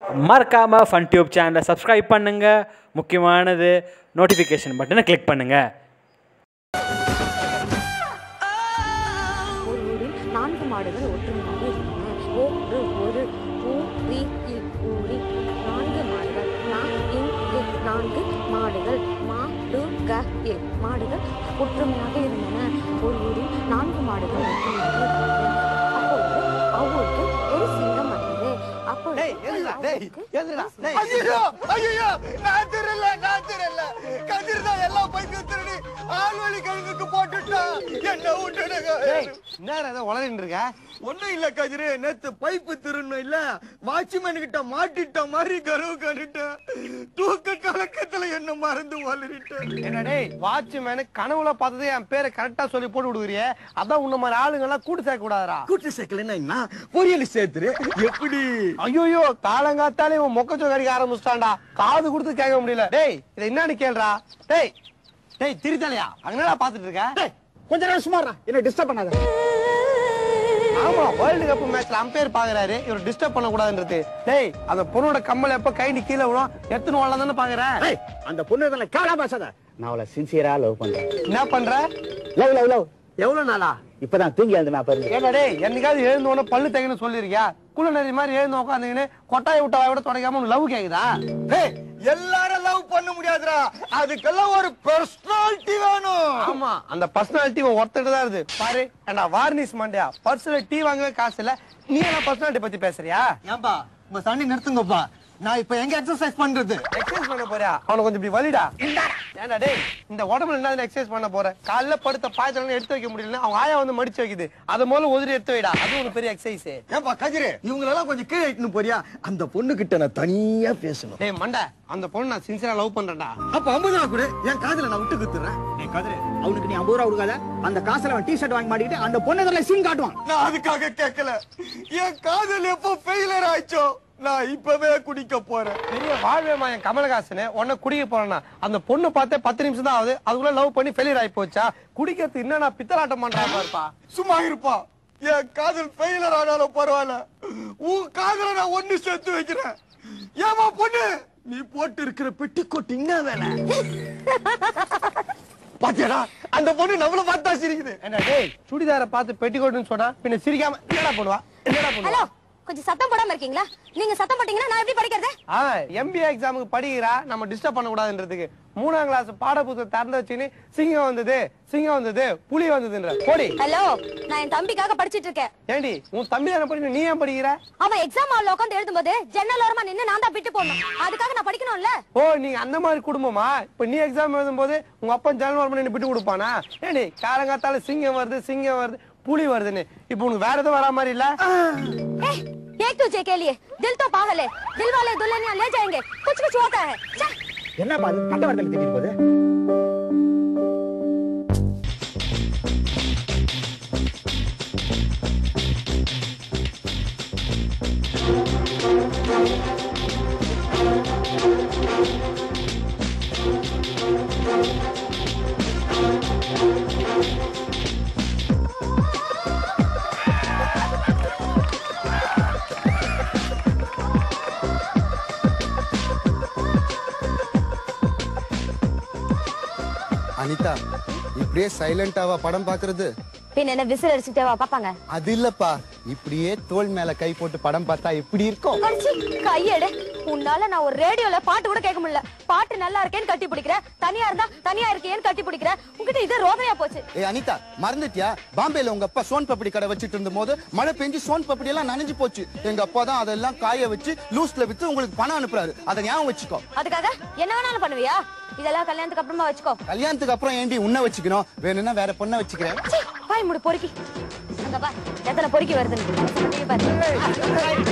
மறக்காமல் fun tube சேனலை subscribe பண்ணுங்கள் முக்கியமானது நோட்டிஃபிகேஷன் பட்டனை கிளிக் பண்ணுங்கள் ஒரு ஊரில் நான்கு மாடுகள் ஒற்றுமையாக இருந்தன ஒன்று ஒரு ஊரி இல் ஊரி நான்கு மாடுகள் நா இங் இல் நான்கு மாடுகள் மா டு க இல் மாடுகள் ஒற்றுமையாக இருந்தன ஒரு ஊரில் நான்கு மாடுகள் ஒற்றுமையாக இருந்தன அப்பொழுது அவ்வூருக்கு ஒரு சிங்கம் வந்தது அப்பொழுது அவ்வூருக்கு ஐயோ ஐயோ நான் திருல நான் திருல கதிர் தான் எல்லாம் பைக்கு திருடி ஆள்வழி கழுகுக்கு போட்டுட்டான் என்ன விட்டுடுங்க என்ன உளறிட்டு இருக்க ஒண்ணும் இல்ல கதிரு நேத்து பைப்பு திருடணும் இல்ல வாட்ச்மேன் கிட்ட மாட்டிட்ட மாதிரி கருவு கண்டுட்டேன் தூக்க கலக்கத்துல என்ன மறந்து வளரிட்டேன் என்ன டேய் வாட்ச்மேனு கனவுல பார்த்ததே என் பேரை கரெக்டா சொல்லி போட்டு விடுவியே அதான் உன்ன மாதிரி ஆளுங்க எல்லாம் கூட்டு சேர்க்க கூடாதுடா கூட்டு சேர்க்கலன்னா என்ன பொரியல் சேர்த்துரு எப்படி ஐயோ காலங்காத்தாலே இவன் மொக்கச்சோ கடிக்க ஆரம்பிச்சிட்டான்டா காது கொடுத்து கேட்க முடியல டேய் இதை என்னன்னு கேளுடா டேய் டேய் திருத்தலையா அங்கடா பாத்துட்டு இருக்க கொஞ்ச நேரம் சுமாரா என்ன டிஸ்டர்ப் பண்ணாத ஆமா வேர்ல்டு கப் மேட்ச்ல அம்பையர் பாக்குறாரு இவர் டிஸ்டர்ப் பண்ண கூடாதுன்றது டேய் அந்த பொண்ணோட கம்மல் எப்ப கைண்டி கீழே விழும் எத்தனை வரலாம் தானே பாக்குறேன் ஏய், அந்த பொண்ணு இதுல கேவலா பேசாத நான் அவளை சின்சியரா லவ் பண்றேன் என்ன பண்ற லவ் லவ் லவ் எவ்வளவு நாளா இப்பதான் தூங்கி வந்து நான் பாருங்க ஏன்னா டேய் என்னைக்காவது எழுந்த உடனே பல்லு தேங்கன்னு சொல்லிருக்கியா குள்ள நரி மாதிரி எழுந்து உட்காந்துக்கின்னு கொட்டாய் விட்டா விட தொடக்காம லவ் கேக்குதா ஏய், எல்லாரும் லவ் பண்ண முடியாதுடா அதுக்கெல்லாம் ஒரு பர்சனாலிட்டி வேணும் ஆமா அந்த பர்சனாலிட்டி ஒருத்தட்டு தான் இருக்கு பாரு ஏண்டா வார்னிஸ் மண்டியா பர்சனல் டீ வாங்கவே காசு இல்ல நீ என்ன பர்சனாலிட்டி பத்தி பேசுறியா ஏன்பா உங்க சண்டை நிறுத்துங்கப்பா நான் இப்ப எங்க எக்ஸசைஸ் பண்றது எக்ஸசைஸ் பண்ண போறியா அவனுக்கு கொஞ்சம் இப்படி வலிடா ஏண்டா டேய் இந்த உடம்புல என்ன எக்ஸசைஸ் பண்ண போற காலைல படுத்த பாய்ச்சல் எடுத்து வைக்க முடியல அவங்க ஆயா வந்து மடிச்சு வைக்குது அதை முதல்ல உதிரி எடுத்து வைடா அது ஒரு பெரிய எக்ஸசைஸ் ஏன்பா கதிரு இவங்களெல்லாம் கொஞ்சம் கீழே இட்டுன்னு போறியா அந்த பொண்ணு கிட்ட நான் தனியா பேசணும் டேய் மண்டை அந்த பொண்ணு நான் சின்சியரா லவ் பண்றேன்டா அப்ப ஐம்பது ரூபா கூட என் காதுல நான் விட்டு குத்துறேன் ஏய், கதிரு அவனுக்கு நீ ஐம்பது ரூபா கொடுக்காத அந்த காசுல அவன் டி ஷர்ட் வாங்கி மாட்டிக்கிட்டு அந்த பொண்ணு இதுல சீன் காட்டுவான் நான் அதுக்காக கேட்கல என் காதல் எப்போ ஃபெயிலியர் ஆயிச்சோ நான் இப்பவே குடிக்க போறேன் பெரிய வாழ்வே மாயன் கமலஹாசன் உன்ன குடிக்க போறேன்னா அந்த பொண்ணு பார்த்தே பத்து நிமிஷம் தான் ஆகுது அதுக்குள்ள லவ் பண்ணி ஃபெயிலியர் ஆகி போச்சா குடிக்கிறதுக்கு என்னன்னா பித்தலாட்டம் பண்றா பாருப்பா சும்மா இருப்பா என் காதல் ஃபெயிலியர் ஆனாலும் பரவாயில்ல உன் காதல நான் ஒண்ணு சேர்த்து வைக்கிறேன் ஏமா பொண்ணு நீ போட்டு இருக்கிற பெட்டி கொட்டு என்ன வேலை பாத்தியாடா அந்த பொண்ணு நம்மள பார்த்தா சிரிக்குது என்ன டேய் சுடிதார பார்த்து பெட்டிக்கோட்டுன்னு சொன்னா பின்ன சிரிக்காம என்னடா பண்ணுவா என்னடா பண்ணுவா ஹலோ கொஞ்சம் சத்தம் போடாம இருக்கீங்களா நீங்க சத்தம் போட்டீங்கன்னா நான் எப்படி படிக்கிறது ஆ எம்பிஏ எக்ஸாமுக்கு படிக்கிறா நம்ம டிஸ்டர்ப் பண்ண கூடாதுன்றதுக்கு மூணாம் கிளாஸ் பாட புத்தகம் திறந்து வச்சுன்னு சிங்கம் வந்தது சிங்கம் வந்தது புலி வந்ததுன்ற போடி ஹலோ நான் என் தம்பிக்காக படிச்சிட்டு இருக்கேன் ஏண்டி உன் தம்பி தானே படிக்கணும் நீ ஏன் படிக்கிற அவன் எக்ஸாம் ஹால்ல உட்கார்ந்து எழுதும்போது ஜன்னல் ஓரமா நின்னு நான் தான் விட்டு போடணும் அதுக்காக நான் படிக்கணும்ல ஓ நீங்க அந்த மாதிரி குடும்பமா இப்ப நீ எக்ஸாம் எழுதும்போது உங்க அப்பா ஜனவரி பண்ணி நீ விட்டு கொடுப்பானா ஏண்டி காலங்காத்தால சிங்கம் வருது சிங்கம் வருது புலி வருதுன்னு இப்போ உனக்கு வேற எதுவும் வரா மாதிரி இல்ல ए, एक तुझे के लिए दिल तो पागल है दिल वाले दुल्हनिया ले जाएंगे कुछ कुछ होता है चा। என்னப்பா அது கண்ட வார்த்தையில திட்டிட்டு போகுது அனிதா இப்படியே சைலண்டாவா படம் பாக்குறது பின்ன என்ன விசில் அடிச்சுட்டே வா பாப்பாங்க அது இல்லப்பா இப்படியே தோல் மேல கை போட்டு படம் பார்த்தா எப்படி இருக்கும் கடிச்சு கையெடு உன்னால நான் ஒரு ரேடியோல பாட்டு கூட கேட்க முடியல பாட்டு நல்லா இருக்கேன்னு கட்டி பிடிக்கிற தனியா இருந்தா தனியா இருக்கேன்னு கட்டி பிடிக்கிற உன்கிட்ட இது ரோதனையா போச்சு ஏ அனிதா மறந்துட்டியா பாம்பேல உங்க அப்பா சோன் பப்படி கடை வச்சிட்டு இருந்த போது மழை பெஞ்சு சோன் பப்படி எல்லாம் நனைஞ்சு போச்சு எங்க அப்பா தான் அதெல்லாம் காய வச்சு லூஸ்ல வித்து உங்களுக்கு பணம் அனுப்புறாரு அதை ஞாபகம் வச்சுக்கோ அதுக்காக என்ன வேணாலும் பண்ணுவியா இதெல்லாம் கல்யாணத்துக்கு அப்புறமா வச்சுக்கோ கல்யாணத்துக்கு அப்புறம் ஏண்டி உன்னை வச்சுக்கணும் வேணும்னா வேற பொண்ணை வச்சுக்கிறேன் சீ, வாய் முடி பொறுக்கி அங்க பார் எத்தனை பொறுக்கி வருதுன்னு நீ பாரு.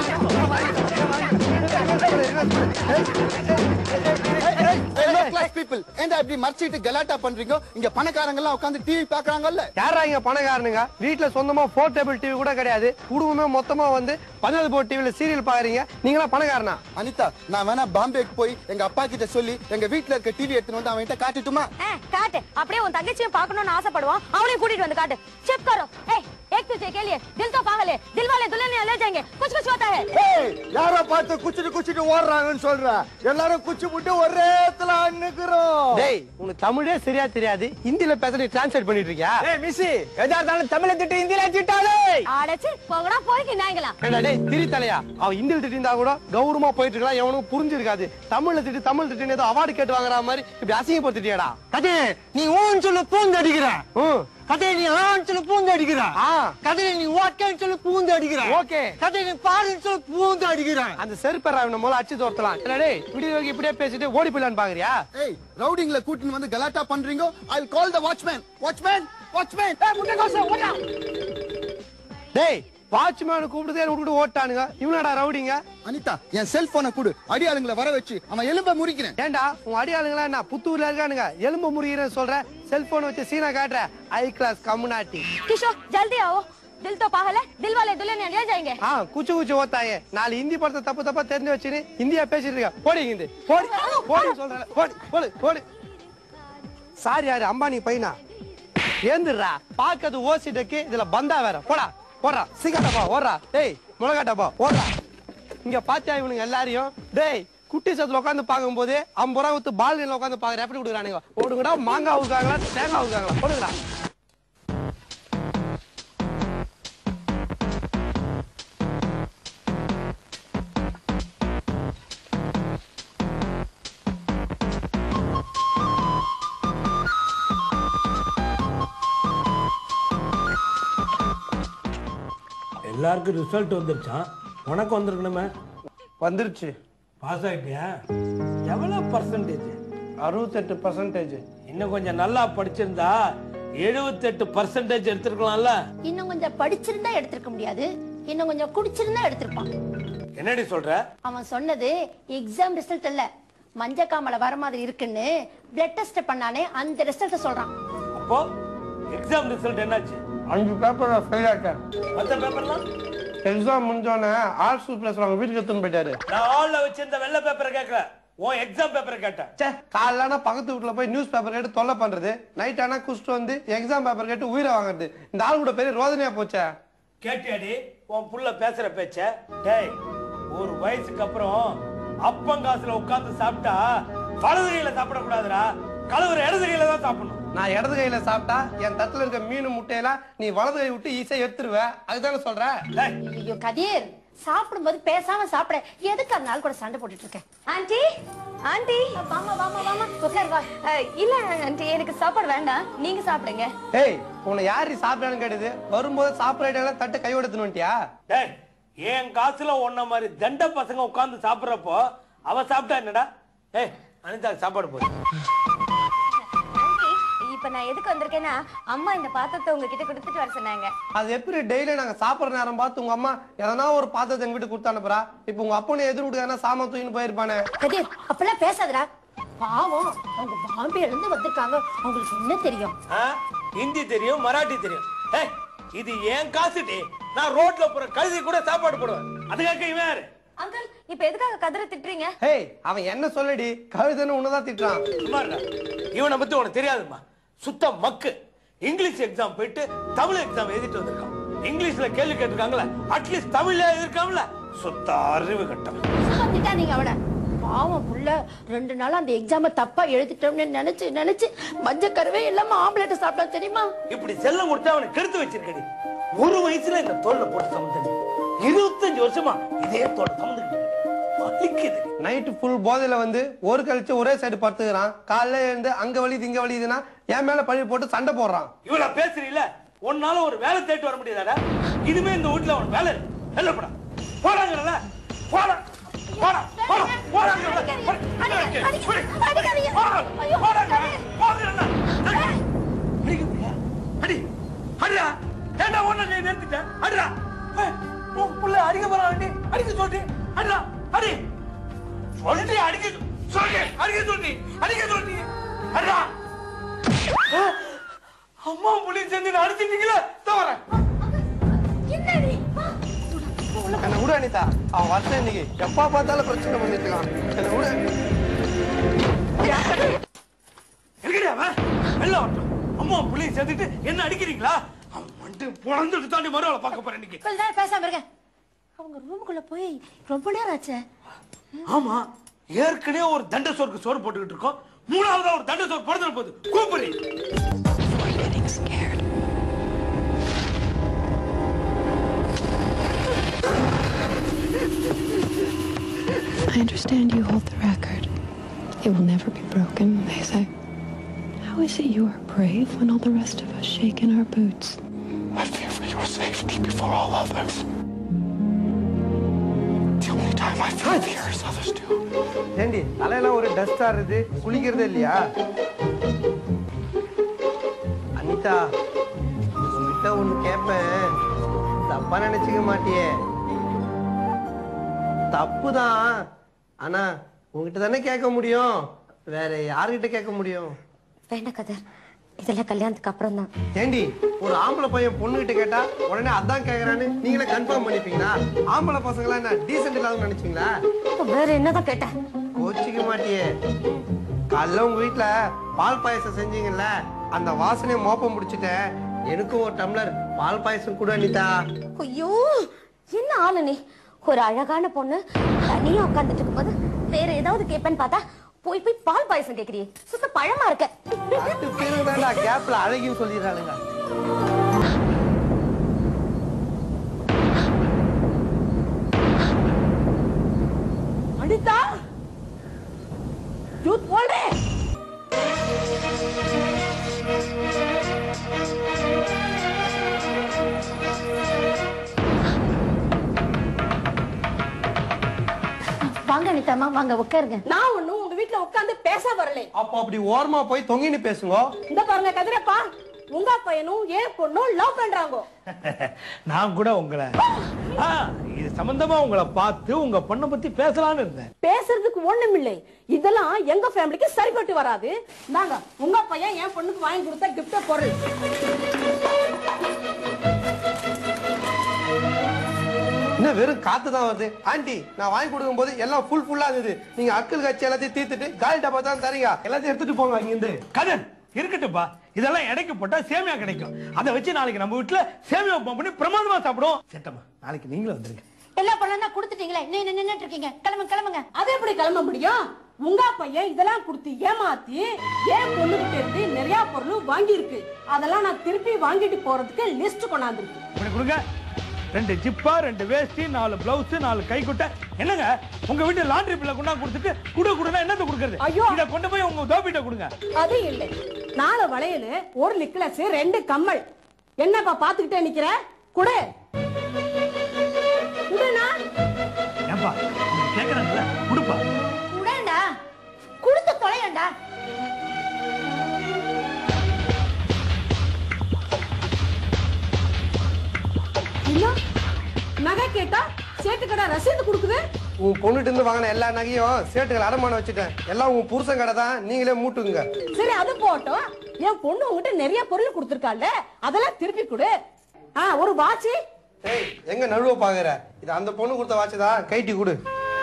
Hey, low class people, people ஏன்டா இப்படி மறைச்சிட்டு கலாட்டா பண்றீங்க இங்க பணக்காரங்க எல்லாம் உட்காந்து டிவி பாக்குறாங்கல்ல யாரா இங்க பணக்காரனுங்க வீட்டுல சொந்தமா போர் டேபிள் டிவி கூட கிடையாது குடும்பமே மொத்தமா வந்து பதினாலு போர் டிவில சீரியல் பாக்குறீங்க நீங்களா பணக்காரனா அனிதா நான் வேணா பாம்பேக்கு போய் எங்க அப்பா கிட்ட சொல்லி எங்க வீட்ல இருக்க டிவி எடுத்துட்டு வந்து அவன்கிட்ட காட்டுட்டுமா ஆ, காட்டு அப்படியே உன் தங்கச்சியும் பார்க்கணும்னு ஆசைப்படுவான் அவளையும் கூட்டிட்டு வந்து காட்டு செக் करो ए एक तुझे के लिए दिल तो पागल है दिल वाले दुल्हन ले जाएंगे कुछ कुछ होता है ஏய், யார பார்த்து குச்சிட்டு குச்சிட்டு ஓடுறாங்கன்னு சொல்ற எல்லாரும் குச்சி விட்டு ஒரே இடத்துல அன்னுக்குறோம் டேய் உனக்கு தமிழே சரியா தெரியாது ஹிந்தில பேச நீ டிரான்ஸ்லேட் பண்ணிட்டு இருக்கியா ஏய் மிஸ்ஸி எதா இருந்தாலும் தமிழை திட்டு இந்தியில திட்டாலே அடைச்சு போகடா போய்க்கு நாய்ங்களா ஏண்டா டேய் திரி தலையா அவன் ஹிந்தியில் திட்டிருந்தா கூட கௌரவமா போயிட்டு இருக்கலாம் எவனும் புரிஞ்சிருக்காது தமிழ்ல திட்டு தமிழ் திட்டுன்னு ஏதோ அவார்டு கேட்டு வாங்குற மாதிரி இப்படி அசிங்கப்படுத்திட்டியாடா கதே நீ ஊன்னு சொல்லு பூந்து அடிக்கிற ம் கதே நீ ஆன்னு சொல்லு பூந்து அடிக்கிற ஆ கதே நீ ஓகேன்னு சொல்லி பூந்து அடிக்கிற ஓகே கதே நீ பாருன்னு சொல்லி பூந்து அடிக்கிற அந்த செருப்பர் அவன மூலம் அடிச்சு தோர்த்தலாம் என்ன டேய் இப்படி வரைக்கும் இப்படியே பேசிட்டு ஓடி போயிடலான்னு பாக்குறியா ஏய் ரவுடிங்ல கூட்டின்னு வந்து கலாட்டா பண்றீங்க I call the watchman watchman watchman டேய் வாட்ச்மேன் கூப்பிடுதே விட்டுட்டு ஓட்டானுங்க இவனடா ரவுடிங்க அனிதா என் செல்போனை கொடு அடியாளுங்களை வர வச்சு அவன் எலும்ப முறிக்கிறேன் ஏண்டா உன் அடியாளுங்களா என்ன புத்தூர்ல இருக்கானுங்க எலும்பு முறிகிறேன்னு சொல்ற செல்போன் வச்சு சீனா காட்டுற ஐ கிளாஸ் கம்முனாட்டி किशोर जल्दी आओ दिल तो पागल है दिल वाले दुल्हन ले जाएंगे ஆ குச்சு குச்சு ஓத்தாயே நாலு ஹிந்தி படத்தை தப்பு தப்பா தெரிஞ்சு வச்சுன்னு இந்தியா பேசிட்டு இருக்க போடி இங்க போடி போடி சொல்றேன் போடி போடு போடு சாரி யாரு அம்பானி பையனா ஏந்துடுறா பாக்கிறது ஓசி டக்கு இதுல பந்தா வேற போடா போடுறா சிகட்டப்பா ஓடுறா டேய் முளகாட்டப்பா ஓடுறா இங்க பாத்தியா இவனுங்க எல்லாரையும் டேய் குட்டி சத்துல உட்காந்து பார்க்கும்போது ஐம்பது ரூபா வித்து பால்கனில உட்காந்து பாக்குற எப்படி கொடுக்குறானுங்க ஓடுங்கடா மாங்காய் ஊக்காங்களா தேங்காய் ஊக்காங்களா போடுங்கடா எல்லாருக்கும் ரிசல்ட் வந்துருச்சான் உனக்கு வந்திருக்கணுமே வந்துருச்சு பாஸ் ஆயிட்டியா எவ்வளோ பர்சன்டேஜ் அறுபத்தெட்டு பர்சன்டேஜ் இன்னும் கொஞ்சம் நல்லா படிச்சிருந்தா எழுபத்தெட்டு பர்சன்டேஜ் எடுத்திருக்கலாம்ல இன்னும் கொஞ்சம் படிச்சிருந்தா எடுத்திருக்க முடியாது இன்னும் கொஞ்சம் குடிச்சிருந்தா எடுத்திருப்பான் என்னடி சொல்ற அவன் சொன்னது எக்ஸாம் ரிசல்ட் இல்ல மஞ்சக்காமல வர மாதிரி இருக்குன்னு பிளட் டெஸ்ட் பண்ணானே அந்த ரிசல்ட் சொல்றான் அப்போ எக்ஸாம் ரிசல்ட் என்னாச்சு அஞ்சு பேப்பர் ஃபெயில் ஆயிட்டேன் மற்ற பேப்பர்லாம் எக்ஸாம் முடிஞ்சோடனே ஆர்ட்ஸ் பிளஸ் அவங்க வீட்டுக்கு எடுத்துன்னு போயிட்டாரு நான் ஹால்ல வச்சிருந்த வெள்ளை பேப்பரை கேட்கல உன் எக்ஸாம் பேப்பரை கேட்டேன் ச்சே காலைல பக்கத்து வீட்டுல போய் நியூஸ் பேப்பர் கேட்டு தொல்லை பண்றது நைட் ஆனா குடிச்சிட்டு வந்து எக்ஸாம் பேப்பர் கேட்டு உயிரை வாங்குறது இந்த ஆள் கூட பெரிய ரோதனையா போச்சே கேட்டியாடி உன் புள்ள பேசுற பேச்ச டேய் ஒரு வயசுக்கு அப்புறம் அப்பங்காசுல உட்கார்ந்து சாப்பிட்டா வலது கையில சாப்பிடக்கூடாதுடா கழுவுற இடது கையில தான் சாப்பிடணும் நான் இடது கையில சாப்பிட்டா என் தட்டுல இருக்க மீன் முட்டையெல்லாம் நீ வலது கை விட்டு ஈஸியா எடுத்துருவ அதுதானே சொல்ற டேய் ஐயோ கதிர் சாப்பிடும்போது பேசாம சாப்பிட எதுக்கு அந்த நாள் கூட சண்டை போட்டுட்டு இருக்கேன் ஆண்டி ஆண்டி வாமா வாமா வாமா உட்கார் வா அஹ், இல்ல ஆண்டி எனக்கு சாப்பாடு வேண்டாம் நீங்க சாப்பிடுங்க ஏய் உன்னை யாரு சாப்பிடான்னு கேட்டது வரும்போது சாப்பிட தட்டு கை எடுத்துன்னு வந்துட்டியா டேய் என் காசுல ஒன்ன மாதிரி தண்ட பசங்க உட்கார்ந்து சாப்பிடுறப்போ அவ சாப்பிட்டா என்னடா ஏய் அனிதா சாப்பாடு போடு ஆண்டி இப்ப நான் எதுக்கு வந்திருக்கேன்னா அம்மா இந்த பாத்திரத்தை உங்ககிட்ட கொடுத்துட்டு வர சொன்னாங்க அது எப்படி டெய்லி நாங்க சாப்பிடுற நேரம் பார்த்து உங்க அம்மா எதனா ஒரு பாத்திரத்தை எங்க வீட்டுக்கு கொடுத்து அனுப்புறா இப்ப உங்க அப்பனை எதிர் வீட்டுக்கு சாமான் தூக்கின்னு போயிருப்பானே கதிர் அப்பெல்லாம் பேசாதடா பாவம் அவங்க பாம்பேல இருந்து வந்திருக்காங்க அவங்களுக்கு என்ன தெரியும் ஆ? ஹிந்தி தெரியும் மராட்டி தெரியும் ஏய் இது என் காசுடி நான் ரோட்ல போற கழுதி கூட சாப்பாடு போடுவேன் அதுக்காக இவன் யாரு அங்கிள் இப்ப எதுக்காக கதிரை திட்டுறீங்க ஹேய் அவன் என்ன சொல்லடி கழுதுன்னு உன்னதான் திட்டுறான் சும்மா இருடா. இவனை பத்தி உனக்கு தெரியாதுமா சுத்த மக்கு இங்கிலீஷ் எக்ஸாம் போயிட்டு தமிழ் எக்ஸாம் எழுதிட்டு வந்திருக்கான் இங்கிலீஷ்ல கேள்வி கேட்டிருக்காங்களே அட்லீஸ்ட் தமிழ்ல எழுதிருக்காங்களே சுத்த அறிவு கட்டம் திட்டாதீங்க அவன பாவம் புள்ள ரெண்டு நாள் அந்த எக்ஸாம தப்பா எழுதிட்டோம்னு நினைச்சு நினைச்சு மஞ்சள் கருவே இல்லாம ஆம்லெட் சாப்பிட்டா தெரியுமா இப்படி செல்லம் கொடுத்து அவனை கெடுத்து வச்சிருக்கடி ஒரு வயசுல இந்த தோல்ல போட்டு சமந்தடி இருபத்தஞ்சு வருஷமா இதே தோல் சமந்துக்கிட்டு வலிக்குது நைட்டு ஃபுல் போதையில வந்து ஒரு கழிச்சு ஒரே சைடு படுத்துக்கிறான் காலைல இருந்து அங்க வலிது இங்க வலிதுன்னா என் மேல பழி போட்டு சண்டை போடுறான் இவ்வளவு பேசுறீல உன்னால ஒரு வேலை தேட்டு வர முடியாதாடா இனிமே இந்த வீட்டுல உனக்கு வேலை இருக்கு வெளில போடா போடாங்கறல போடா போடா போடா போடாங்கறல அடி அடிடா ஏண்டா ஒண்ணு நீ நிறுத்திட்ட அடிடா ஏய், உன் புள்ள அடிக்க போறான் அடி அடிக்க சொல்றி அடிடா அடி சொல்றி அடிக்க சொல்றி அடிக்க சொல்றி அடிக்க சொல்றி அடா ஆ, அம்மா புள்ளி சேர்ந்து நான் அடிச்சிட்டீங்களா தவற என்னடி என்ன விடு அனிதா அவன் வரல இன்னைக்கு எப்ப பார்த்தாலும் பிரச்சனை பண்ணிட்டு இருக்கான் என்ன விடு எங்கடி அவன் வெளில வரட்டும் அம்மா புள்ளி சேர்ந்துட்டு என்ன அடிக்கிறீங்களா அவன் வந்துட்டு பிறந்துட்டு தாண்டி மறுவாளை பார்க்க போறேன் இன்னைக்கு கொஞ்ச நேரம் பேசாம இருங்க அவங்க ரூமுக்குள்ள போய் ரொம்ப நேரம் ஆச்சே ஆமா ஏற்கனவே ஒரு தண்ட சோறுக்கு சோறு போட்டுக்கிட்டு இருக்கோம் மூணாவதா ஒரு தண்ட சோறு பிறந்துட போகுது கூப்பிடு I understand you hold the record. It will never be broken, they say. How is it you are brave when all the rest of us shake in our boots? I fear for your safety before all others. The only time I feel fear is others do. ஏண்டி தலையெல்லாம் ஒரு டஸ்டா இருக்குது குளிக்கிறதே இல்லையா அனிதா உங்ககிட்ட ஒண்ணு கேட்பேன் தப்பா நினைச்சுக்க மாட்டியே தப்புதான் ஆனா உங்ககிட்ட தானே கேட்க முடியும் வேற யாருகிட்ட கேட்க முடியும் வேண்டாம் கதர் இதெல்லாம் கல்யாணத்துக்கு அப்புறம் தான் ஏண்டி ஒரு ஆம்பளை பையன் பொண்ணுகிட்ட கேட்டா உடனே அதான் கேக்குறான்னு நீங்களே கன்ஃபார்ம் பண்ணிப்பீங்களா ஆம்பளை பசங்களா என்ன டீசென்ட் இல்லாத நினைச்சீங்களா வேற என்னதான் கேட்டேன் கோச்சிக்க மாட்டியே காலைல உங்க வீட்ல பால் பாயசம் செஞ்சீங்கல்ல அந்த வாசனையை மோப்பம் முடிச்சிட்டேன் எனக்கும் ஒரு டம்ளர் பால் பாயசம் கூட அனிதா ஐயோ என்ன ஆளு நீ ஒரு அழகான பொண்ணு தனியா உட்கார்ந்துட்டு இருக்கும்போது வேற ஏதாவது கேட்பேன்னு பார்த்தா போய் போய் பால் பாயசம் கேக்குறியே சுத்த பழமா இருக்க பத்து பேருக்கு தான்டா கேப்ல அழகின்னு சொல்லிடுறானுங்க அனிதா ஜூத் போல் ரே வாங்க அனிதாமா வாங்க உட்காருங்க நான் ஒண்ணும் உங்க வீட்ல உட்கார்ந்து பேச வரல அப்போ அப்படி ஓரமா போய் தொங்கின்னு பேசுங்க இந்த பாருங்க கதிரப்பா உங்க பையனும் ஏன் பொண்ணும் லவ் பண்றாங்க நான் கூட உங்களை ஆ, இது சம்பந்தமா உங்களை பார்த்து உங்க பொண்ணை பத்தி பேசலாம்னு இருந்தேன் பேசுறதுக்கு ஒண்ணும் இல்லை இதெல்லாம் எங்க ஃபேமிலிக்கு சரிப்பட்டு வராது நாங்க உங்க பையன் என் பொண்ணுக்கு வாங்கி கொடுத்த கிஃப்ட் பொருள் என்ன வெறும் காத்து தான் வருது ஆண்டி நான் வாங்கி கொடுக்கும் போது எல்லாம் ஃபுல் ஃபுல்லா இருந்தது நீங்க அக்கல் கட்சி எல்லாத்தையும் தீர்த்துட்டு காலி டப்பா தான் தரீங்க எல்லாத்தையும் எடுத்துட்டு போங்க இங்கிருந்து கதன் இருக்கட்டும்பா இதெல்லாம் எடைக்கு போட்டா சேமியா கிடைக்கும் அதை வச்சு நாளைக்கு நம்ம வீட்டுல சேமியா உப்புமா பண்ணி பிரமாதமா சாப்பிடுவோம் சேட்டம்மா நாளைக்கு நீங்களும் வந்துருங்க எல்லா பழம் கொடுத்துட்டீங்களே நீ நின்னுட்டு இருக்கீங்க கிளம்பு கிளம்புங்க அது எப்படி கிளம்ப முடியும் உங்க பையன் இதெல்லாம் கொடுத்து ஏமாத்தி ஏன் பொண்ணுகிட்ட இருந்து நிறைய பொருள் வாங்கி இருக்கு அதெல்லாம் நான் திருப்பி வாங்கிட்டு போறதுக்கு லிஸ்ட் கொண்டாந்துருக்கு இப்படி கொடுங்க ரெண்டு ஜிப்பா ரெண்டு வேஷ்டி நாலு பிளவுஸ் நாலு கைக்குட்டை என்னங்க உங்க வீட்டு லாண்டரி பில்ல கொண்டா கொடுத்துட்டு குடு குடுனா என்னத்த கொடுக்கறது ஐயோ. இத கொண்டு போய் உங்க தோப்பிட்ட கொடுங்க அது இல்லை நாலு வளையல் ஒரு நெக்லஸ் ரெண்டு கம்மல் என்னப்பா பாத்துக்கிட்டே நிக்கிற குடு குடுனா ஏப்பா கேக்குறாங்கல்ல கொடுப்பா குடேண்டா குடுத்து தொலையண்டா என்ன நகை கேட்டா சேட்டு கடை ரசீது கொடுக்குது உன் பொண்ணுட்டு இருந்து வாங்கின எல்லா நகையும் சேட்டுகள் அடமானம் வச்சுட்டேன் எல்லாம் உன் புருஷன் கடை தான் நீங்களே மூட்டுங்க சரி அது போட்டோம் என் பொண்ணு உங்ககிட்ட நிறைய பொருள் கொடுத்துருக்கால அதெல்லாம் திருப்பி கொடு ஆ ஒரு வாட்சி ஏய் எங்க நழுவ பாக்குற இது அந்த பொண்ணு கொடுத்த வாட்ச் தான் கைட்டி கொடு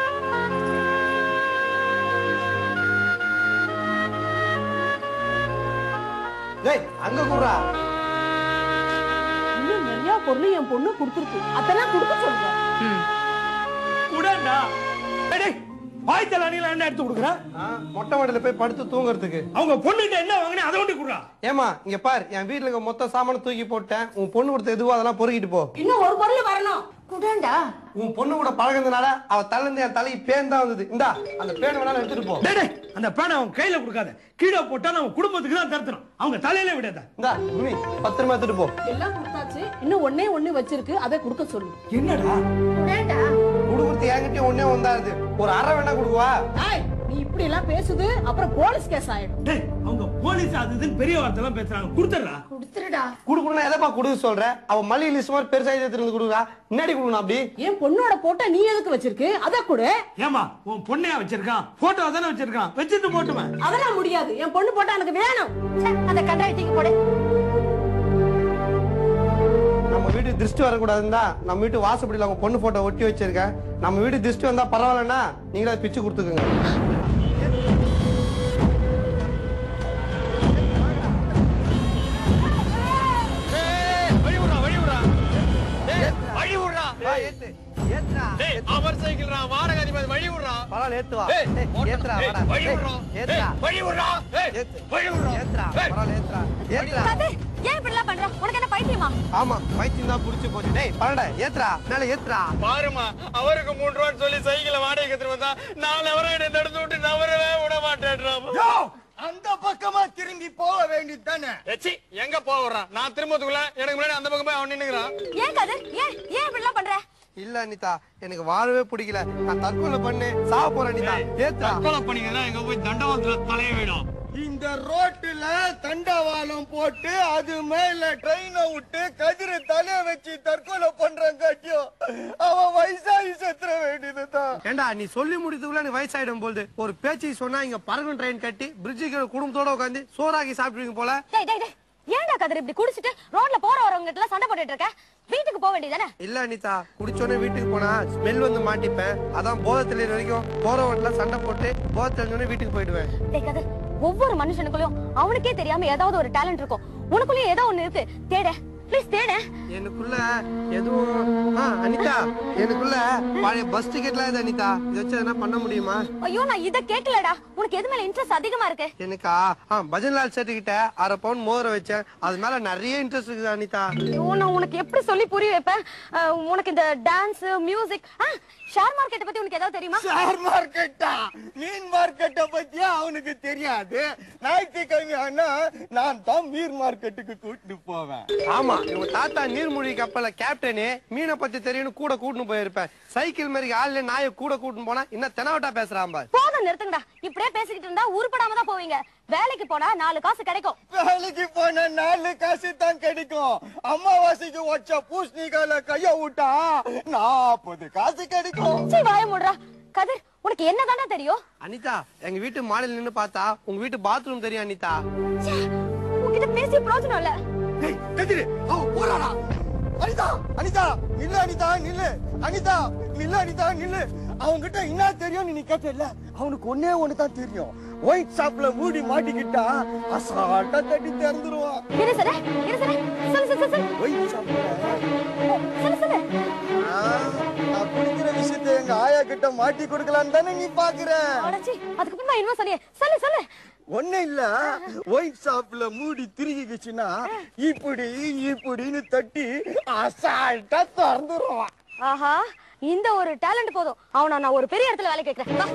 டேய் அங்க கூடுறா இன்னும் நிறைய பொருள் என் பொண்ணு கொடுத்துருக்கு அதெல்லாம் கொடுக்க சொல்றேன் குடண்டா டேய் வாய் தலானில என்ன எடுத்து கொடுக்குறேன் ஆ, மொட்டை மாடியில போய் படுத்து தூங்குறதுக்கு அவங்க பொண்ணுகிட்ட என்ன வாங்கினே அதை ஒண்டி குடுறா ஏமா இங்க பார் என் வீட்டுல இருக்க மொத்த சாமான தூக்கி போட்டேன் உன் பொண்ணு கொடுத்த எதுவோ அதெல்லாம் பொறுக்கிட்டு போ இன்னும் ஒரு பொருள் வரணும் குடேண்டா உன் பொண்ணு கூட பழகுனதுனால அவ தலைந்து என் தலைக்கு பேன் தான் வந்தது இந்தா அந்த பேன் வேணாலும் எடுத்துட்டு போ டேய் டேய், அந்த பேனை அவன் கையில கொடுக்காத கீழே போட்டா நம்ம குடும்பத்துக்கு தான் தரத்தணும் அவங்க தலையில விடாத இந்தா உமி பத்திரமா எடுத்துட்டு போ எல்லாம் கொடுத்தாச்சு இன்னும் ஒண்ணே ஒண்ணு வச்சிருக்கு அதை கொடுக்க சொல்லு என்னடா குடேண்டா குடுக்குறது என்கிட்ட ஒன்னே ஒந்தாருது ஒரு அரை வேணா கொடுக்குவா ஏய் நீ இப்படி எல்லாம் பேசுது அப்புறம் போலீஸ் கேஸ் ஆயிடும் டேய் அவங்க போலீஸ் அது இதுன்னு பெரிய வார்த்தை எல்லாம் பேசுறாங்க கொடுத்துடுறா கொடுத்துருடா குடுக்கணும் எதப்பா கொடுக்க சொல்ற அவ மல்லி லிஸ்ட் மாதிரி பெருசா எடுத்து கொடுக்குறா முன்னாடி கொடுக்கணும் அப்படி என் பொண்ணோட போட்டோ நீ எதுக்கு வச்சிருக்கு அத கொடு ஏமா உன் பொண்ணையா வச்சிருக்கான் போட்டோ தானே வச்சிருக்கான் வச்சுட்டு போட்டுமே அதெல்லாம் முடியாது என் பொண்ணு போட்டோ எனக்கு வேணும் அந்த கண்டாய் தூக்கி போடு நம்ம வீட்டு திருஷ்டி வரக்கூடாதுன்னு தான் நம்ம வீட்டு வாசப்படியில் அவங்க பொண்ணு போட்டோ ஒட்டி வச்சிருக்கேன் நம்ம வீட்டு திருஷ்டி வந்தா பரவாயில்லன்னா நீங்களே அதை பிச்சு கொடுத்துக்கோங்க பரவாயில்ல, ஏத்து வா. ஏய், ஏத்துடா, வாடா. ஏய், ஏத்துடா. ஏத்து. ஏத்துடா, பரவாயில்ல, ஏத்துடா. ஏத்துடா. கதிர் ஏன் இப்படி எல்லாம் பண்ற உனக்கு என்ன பைத்தியமா ஆமா பைத்தியம் தான் புடிச்சு போச்சு டேய் பரடா ஏத்துடா மேல ஏத்துடா பாருமா அவருக்கு மூன்று ரூபான்னு சொல்லி சைக்கிளை வாடகை எடுத்துட்டு வந்தா நாலு அவரை என்னை தடுத்து விட்டு நவரவே விட மாட்டேன்றாமா அந்த பக்கமா திரும்பி போக வேண்டியது தானே எங்க போகிறான் நான் திரும்பத்துக்குள்ள எனக்கு முன்னாடி அந்த பக்கமே அவன் நின்னுக்கிறான் ஏன் கதிர் ஏன் ஏன் இப்படி எல்லாம் பண்ற இல்ல அனிதா எனக்கு வாழவே பிடிக்கல நான் தற்கொலை பண்ணு சாவ போறேன் அனிதா ஏத்துடா தற்கொலை பண்ணீங்கன்னா எங்க போய் தண்டவாளத்துல தலைய விடும் இந்த ரோட்டுல தண்டவாளம் போட்டு அது மேல ட்ரெயினை விட்டு கதிர தலைய வச்சு தற்கொலை பண்றான் காட்டியும் அவன் வயசாகி செத்துற வேண்டியதுதான் ஏண்டா நீ சொல்லி முடித்துக்குள்ள நீ வயசாயிடும் போது ஒரு பேச்சு சொன்னா இங்க பறக்கும் ட்ரெயின் கட்டி பிரிட்ஜுக்கு குடும்பத்தோட உட்காந்து சோறாக்கி சாப்பிடுவீங்க போல டேய் டேய் டேய் ஏன்டா கதிர் இப்படி குடிச்சிட்டு ரோட்ல போற வரவங்க கிட்ட எல்லாம் சண்டை போட்டுட்டு இருக்க வீட்டுக்கு போக வேண்டியதானே இல்ல அனிதா குடிச்சோடனே வீட்டுக்கு போனா ஸ்மெல் வந்து மாட்டிப்பேன் அதான் போதை தெளிவு வரைக்கும் போறவன்ல சண்டை போட்டு போதை தெளிஞ்சோடனே வீட்டுக்கு போயிடுவேன் டேய் கதிர் ஒவ்வொரு மனுஷனுக்குள்ளயும் அவனுக்கே தெரியாம ஏதாவது ஒரு டேலண்ட் இருக்கும் உனக்குள்ளயும் ஏதோ ஒண்ணு இருக்கு தேட ப்ளீஸ் தேட எனக்குள்ள எதுவும் ஆ, அனிதா எனக்குள்ள பழைய பஸ் டிக்கெட்லாம் இது அனிதா இதை வச்சு எதனா பண்ண முடியுமா ஐயோ நான் இத கேட்கலடா உனக்கு எது மேல இன்ட்ரெஸ்ட் அதிகமா இருக்கு எனக்கா ஆ பஜன்லால் செட்டு கிட்ட அரை பவுன் மோதிரம் வச்சேன் அது மேல நிறைய இன்ட்ரெஸ்ட் இருக்குது அனிதா ஐயோ நான் உனக்கு எப்படி சொல்லி புரிய வைப்பேன் அஹ், உனக்கு இந்த டான்ஸ் மியூசிக் ஷேர் மார்க்கெட்டை பத்தி உனக்கு ஏதாவது தெரியுமா ஷேர் மார்க்கெட்டா மீன் மார்க்கெட்டை பத்தியா அவனுக்கு தெரியாது ஞாயிற்றுக்கிழமை ஆனா நான் தான் மீன் மார்க்கெட்டுக்கு கூட்டிட்டு போவேன் ஆமா இவங்க தாத்தா நீர்மூழ்கி கப்பல்ல கேப்டனு மீனை பத்தி தெரியும்னு கூட கூட்டின்னு போயிருப்பேன் சைக்கிள் மாதிரி ஆள்ல நாயை கூட கூட்டின்னு போனா இன்னும் தெனாவட்டா பேசுறான் பாரு போதும் நிறுத்துங்கடா இப்படியே பேசிக்கிட்டு இருந்தா உருப்படாம தான் போவீங்க வேலைக்கு போனா நாலு காசு கிடைக்கும் வேலைக்கு போனா நாலு காசு தான் கிடைக்கும் அமாவாசைக்கு வச்ச பூசணிக்கால கைய விட்டா நாற்பது காசு கிடைக்கும் சீ வாய மூடுறா கதிர் உனக்கு என்னதானே தெரியும் அனிதா எங்க வீட்டு மாடியில் நின்னு பார்த்தா உங்க வீட்டு பாத்ரூம் தெரியும் அனிதா ச்சே, உன்கிட்ட பேசி பிரயோஜனம் இல்ல டேய், கதிரு, அவ போறாடா. அனிதா அனிதா நில்லு அனிதா நில்லு அனிதா நில்லு அனிதா நில்லு அவன்கிட்ட என்ன தெரியும் நீ கேட்டல அவனுக்கு ஒன்னே ஒண்ணுதான் தெரியும் ஒயிட் ஷாப்ல மூடி மாட்டிக்கிட்டா அசால்ட்டா தட்டி திறந்துருவான் இரு சரே இரு சரே சொல்லு சொல்லு சொல்லு ஒயிட் ஷாப்ல சொல்லு சொல்லு நான் குடிக்கிற விஷயத்தை எங்க ஆயா கிட்ட மாட்டி கொடுக்கலான்னு தானே நீ பாக்குற அடச்சி அதுக்கப்புறமா என்ன சொன்னியே சொல்லு சொல்லு ஒண்ணு இல்ல ஒயிட் ஷாப்ல மூடி திருகிச்சுன்னா இப்படி இப்படின்னு தட்டி அசால்ட்டா திறந்துருவான் ஆஹா இந்த ஒரு டேலண்ட் போதும் அவனை நான் ஒரு பெரிய இடத்துல வேலை கேட்கிறேன் வா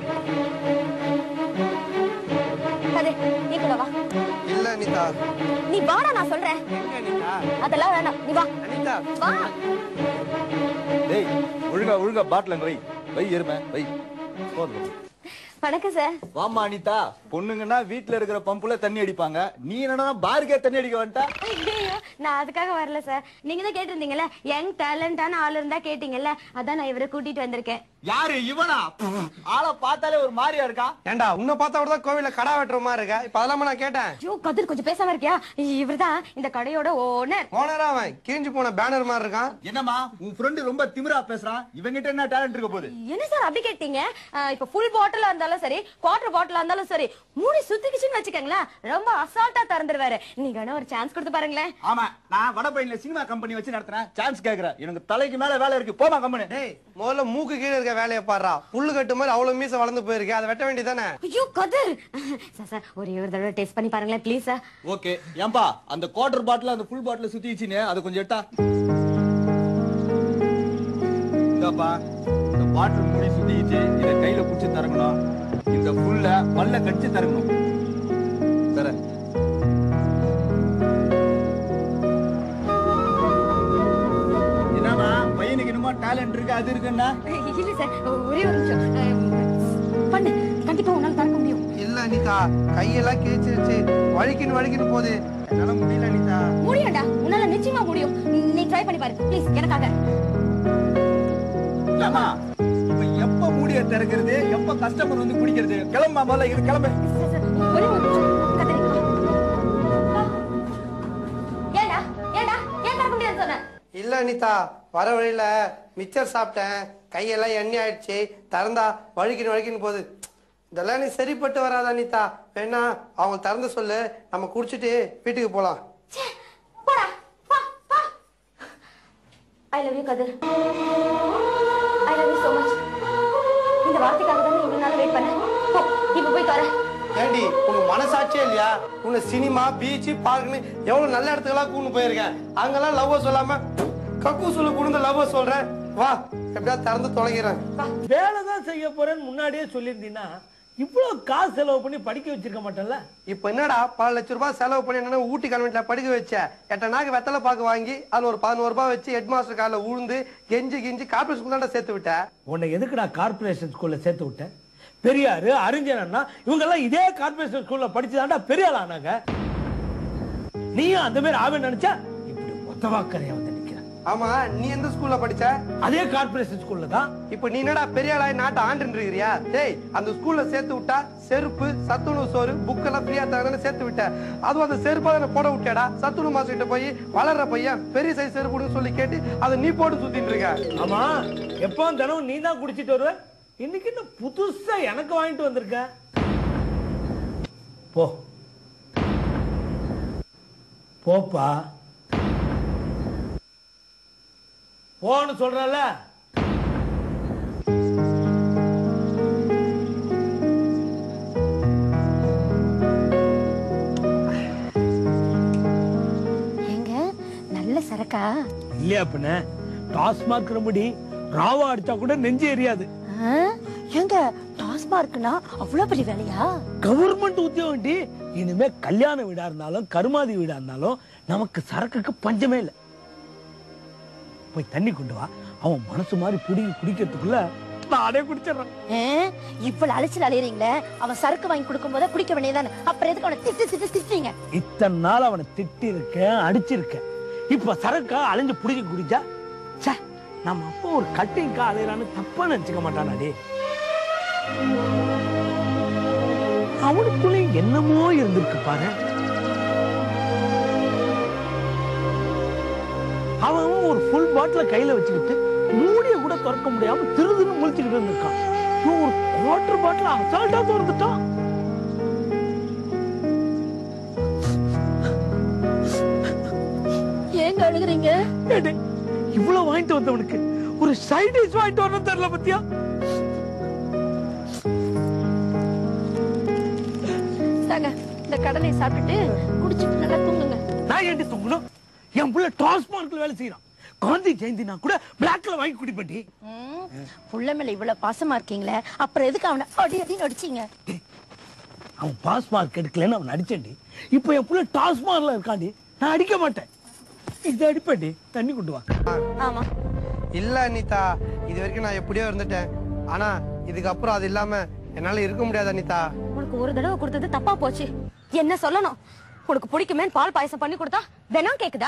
கதிர் நீ கூட வா இல்ல அனிதா நீ வாடா நான் சொல்றேன் எங்க அனிதா அதெல்லாம் வேணாம் நீ வா அனிதா வா டேய் ஒழுங்கா ஒழுங்கா பாட்டில் அங்க வை வை எருமை வை போதும் வணக்கம் சார் வாமா அனிதா பொண்ணுங்கன்னா வீட்ல இருக்கிற பம்புல தண்ணி அடிப்பாங்க நீ என்னன்னா பாருக்கே தண்ணி அடிக்க வந்துட்டா ஐயோ நான் அதுக்காக வரல சார் நீங்க தான் கேட்டிருந்தீங்கல்ல யங் டேலண்டான ஆள் இருந்தா கேட்டீங்கல்ல அதான் நான் இவரை கூட்டிட்டு வந்திருக்கேன் யாரு இவனா ஆளை பார்த்தாலே ஒரு மாதிரியா இருக்கா ஏண்டா உன்னை பார்த்தா கூட தான் கோவில கடா வெட்டுற மாதிரி இருக்க இப்ப அதெல்லாம் நான் கேட்டேன் ஐயோ கதிர் கொஞ்சம் பேசாம இருக்கியா இவர்தான் இந்த கடையோட ஓனர் ஓனரா அவன் கிழிஞ்சு போன பேனர் மாதிரி இருக்கான் என்னம்மா உன் ஃப்ரெண்டு ரொம்ப திமிரா பேசுறான் இவங்கிட்ட என்ன டேலண்ட் இருக்க போகுது என்ன சார் அப்படி கேட்டீங்க அஹ், இப்ப ஃபுல் பாட்டிலா இருந்தாலும் சரி குவார்டர் பாட்டிலா இருந்தாலும் சரி மூடி சுத்திக்கிச்சுன்னு வச்சுக்கோங்களேன் ரொம்ப அசால்ட்டா திறந்துருவாரு நீங்க வேணா ஒரு சான்ஸ் கொடுத்து பாருங்களேன் ஆமா நான் வடபழனில சினிமா கம்பெனி வச்சு நடத்துறேன் சான்ஸ் கேக்குறேன் எனக்கு தலைக்கு மேல வேலை இருக்கு போமா கம்பெனி டேய் முதல்ல மூக்கு கீழே இருக்க வேலையை பாடுறா புல்லு கட்டு மாதிரி அவ்வளவு மீச வளர்ந்து போயிருக்கு அதை வெட்ட வேண்டியதானே ஐயோ கதிர் சார் சார் ஒரே ஒரு தடவை டேஸ்ட் பண்ணி பாருங்களேன் ப்ளீஸ் சார் ஓகே ஏன்பா அந்த குவார்டர் பாட்டில் அந்த ஃபுல் பாட்டில் சுத்திச்சுன்னு அதை கொஞ்சம் எட்டா இந்தாப்பா இந்த பாட்டில் மூடி சுத்திச்சு இதை கையில புடிச்சு தரங்கணும் இந்த ஃபுல்ல பல்ல கடிச்சு தரங்கணும் தரேன் என்னமா பையனுக்கு என்னமோ டேலண்ட் இருக்கு அது இருக்குன்னா இல்ல சார் ஒரே ஒரு நிமிஷம் அஹ், பண்ணு கண்டிப்பா இப்போ உன்னால திறக்க முடியும் இல்ல அனிதா கையெல்லாம் கிழிச்சிருச்சு வழுக்கின்னு வழுக்கின்னு போகுது என்னால முடியல அனிதா முடியும்டா உன்னால நிச்சயமா முடியும் நீ ட்ரை பண்ணி பாரு ப்ளீஸ் எனக்காக ஏம்மா, இப்ப எப்ப மூடிய திறக்கிறது எப்ப கஸ்டமர் வந்து குடிக்கிறது கிளம்பா முதல்ல இது கிளம்பு ஒரே ஒரு நிமிஷம் கதறி ஏண்டா ஏண்டா ஏன் திறக்க முடியாது சொன்ன இல்ல அனிதா வர வழியில மிச்சர் சாப்பிட்டேன் கையெல்லாம் எண்ணெய் ஆயிடுச்சு திறந்தா வழுக்கின்னு வழுக்கின்னு போகுது இதெல்லாம் நீ சரிப்பட்டு வராத அனிதா வேணா அவங்க திறந்து சொல்லு நம்ம குடிச்சிட்டு வீட்டுக்கு போலாம் போடா வா வா I love you Kathir I love you so much இந்த வார்த்தைக்காக தான் இவ்வளவு நாள் வெயிட் பண்ணேன் போ இப்போ போய் தர ஏண்டி உனக்கு மனசாட்சியே இல்லையா உன்னை சினிமா பீச் பார்க்னு எவ்வளவு நல்ல இடத்துக்கெல்லாம் கூண்டு போயிருக்கேன் அங்கெல்லாம் லவ் சொல்லாம கக்கு சொல்லு குடுந்த லவ் சொல்றேன் வா எப்படியா திறந்து தொலைகிறேன் வேலை தான் செய்ய போறேன்னு முன்னாடியே சொல்லியிருந்தீங்கன்னா இவ்வளவு காசு செலவு பண்ணி படிக்க வச்சிருக்க மாட்டேன்ல இப்போ என்னடா பல லட்ச ரூபாய் செலவு பண்ணி என்னன்னா ஊட்டி கான்வென்ட்ல படிக்க வச்ச எட்ட நாக்கு வெத்தலை பாக்கு வாங்கி அதுல ஒரு பதினோரு ரூபாய் வச்சு ஹெட் மாஸ்டர் காலில் உழுந்து கெஞ்சி கெஞ்சி கார்பரேஷன் தான் சேர்த்து விட்ட உன்னை எதுக்குடா கார்பரேஷன் ஸ்கூல்ல சேர்த்து விட்டேன் பெரியாரு அறிஞனா இவங்க எல்லாம் இதே கார்பரேஷன் ஸ்கூல்ல படிச்சுதான்டா பெரிய ஆள் ஆனாங்க நீயும் அந்த மாதிரி ஆவேன் நினைச்சா இப்படி மொத்தவாக்கரையா வந்து நிக்கிற ஆமா நீ எந்த ஸ்கூல்ல படிச்ச அதே கார்பரேஷன் ஸ்கூல்ல தான் இப்போ நீ என்னடா பெரிய ஆளாய் நாட்டை ஆண்டு இருக்கிறியா டேய் அந்த ஸ்கூல்ல சேர்த்து விட்டா செருப்பு சத்துணவு சோறு புக் எல்லாம் ஃப்ரீயா தரதானே சேர்த்து விட்ட அதுவும் அந்த செருப்பா தானே போட விட்டியாடா சத்துணவு மாஸ்டர் கிட்ட போய் வளர்ற பையன் பெரிய சைஸ் செருப்புன்னு சொல்லி கேட்டு அதை நீ போட்டு சுத்திட்டு இருக்க ஆமா எப்போ தினமும் நீ தான் குடிச்சிட்டு வருவ இன்னைக்கு என்ன புதுசா எனக்கு வாங்கிட்டு வந்திருக்க போ போப்பா போன்னு சொல்றல ஏங்க நல்ல சரக்கா இல்லையா பின்ன டாஸ்மாக் ரெமடி ராவா அடிச்சா கூட நெஞ்சு எரியாது ஆ? ஏங்க டாஸ்மார்க்னா அவ்வளவு பெரிய வேலையா கவர்மெண்ட் உத்தியோகம் டி இனிமே கல்யாண வீடா இருந்தாலும் கருமாதி வீடா இருந்தாலும் நமக்கு சரக்குக்கு பஞ்சமே இல்லை போய் தண்ணி கொண்டு வா அவன் மனசு மாதிரி புடி குடிக்கிறதுக்குள்ள நானே குடிச்சிடுறேன் ஆ? இவ்வளவு அலைச்சல் அலையறீங்களே அவன் சரக்கு வாங்கி கொடுக்கும் போதே குடிக்க வேண்டியதானே அப்புறம் எதுக்கு அவனை திட்டு திட்டு திட்டுறீங்க இத்தனை நாள் அவனை திட்டி இருக்கேன் அடிச்சிருக்கேன் இப்ப சரக்கா அலைஞ்சு புடிச்சு குடிச்சா ச்சே நம்ம அப்பா ஒரு கட்டிங்கா அலையறான்னு தப்பா நினைச்சுக்க மாட்டானாடி அவனுக்குள்ளே என்னமோ இருந்திருக்கு பாரு அவன் அவன் ஒரு ஃபுல் பாட்டில கையில வச்சுக்கிட்டு மூடிய கூட திறக்க முடியாம திருதுன்னு முழிச்சுக்கிட்டு இருந்திருக்கான் இவன் ஒரு குவார்டர் பாட்டில அசால்ட்டா திறந்துட்டான் ஏங்க அழுகுறீங்க ஏடே, இவ்வளவு வாங்கிட்டு வந்தவனுக்கு ஒரு சைட் டிஷ் வாங்கிட்டு வரணும் தெரியல பத்தியா தாங்க இந்த கடலை சாப்பிட்டுட்டு குடிச்சிட்டு நல்லா தூங்குங்க நான் ஏன்டி தூங்கணும் என் புள்ள டாஸ்மார்க்ல வேலை செய்யறான் காந்தி ஜெயந்தினா கூட பிளாக்ல வாங்கி குடிப்பட்டி ம், புள்ள மேல இவ்வளவு பாசமா இருக்கீங்களே அப்புறம் எதுக்கு அவனை அடி அடின்னு அடிச்சீங்க அவன் பாஸ் மார்க் எடுக்கலன்னு அவன் அடிச்சேன்டி இப்போ என் புள்ள டாஸ்மார்க்ல இருக்காண்டி நான் அடிக்க மாட்டேன் இது அடிப்பேன்டி தண்ணி கொண்டு வா ஆமா இல்ல அனிதா இது வரைக்கும் நான் எப்படியோ இருந்துட்டேன் ஆனா இதுக்கப்புறம் அது இல்லாம என்னால இருக்க முடியாது அனிதா உனக்கு ஒரு தடவை கொடுத்தது தப்பா போச்சு என்ன சொல்லணும் உனக்கு பிடிக்குமே பால் பாயசம் பண்ணி கொடுத்தா தினம் கேக்குதா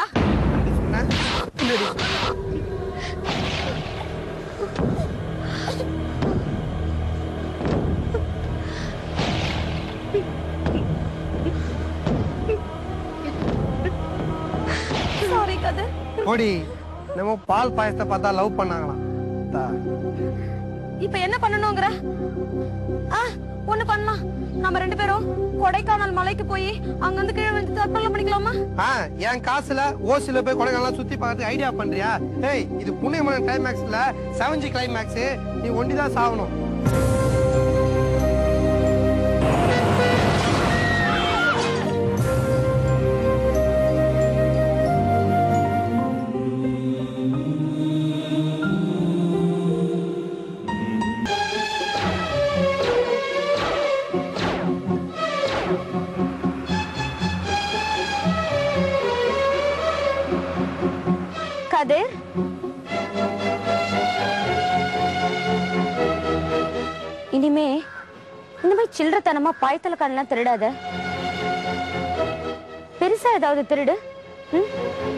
சாரி கதை ஓடி நம்ம பால் பாயசத்தை பார்த்தா லவ் பண்ணாங்களாம் தா. இப்ப என்ன பண்ணணுங்கிற ஆ ஒண்ணு பண்ணலாம் நம்ம ரெண்டு பேரும் கொடைக்கானல் மலைக்கு போய் அங்க இருந்து கீழே வந்து தற்கொலை பண்ணிக்கலாமா ஆ என் காசுல ஓசில போய் கொடைக்கானல் சுத்தி பார்த்து ஐடியா பண்றியா ஏய் இது புண்ணியமலன் கிளைமேக்ஸ்ல செவன் ஜி கிளைமேக்ஸ் நீ ஒண்டிதான் சாகணும் கதிர் இனிமே இந்த மாதிரி சில்லறத்தனமா பாய்த்தலக்கானெல்லாம் திருடாத பெருசா ஏதாவது திருடு ம்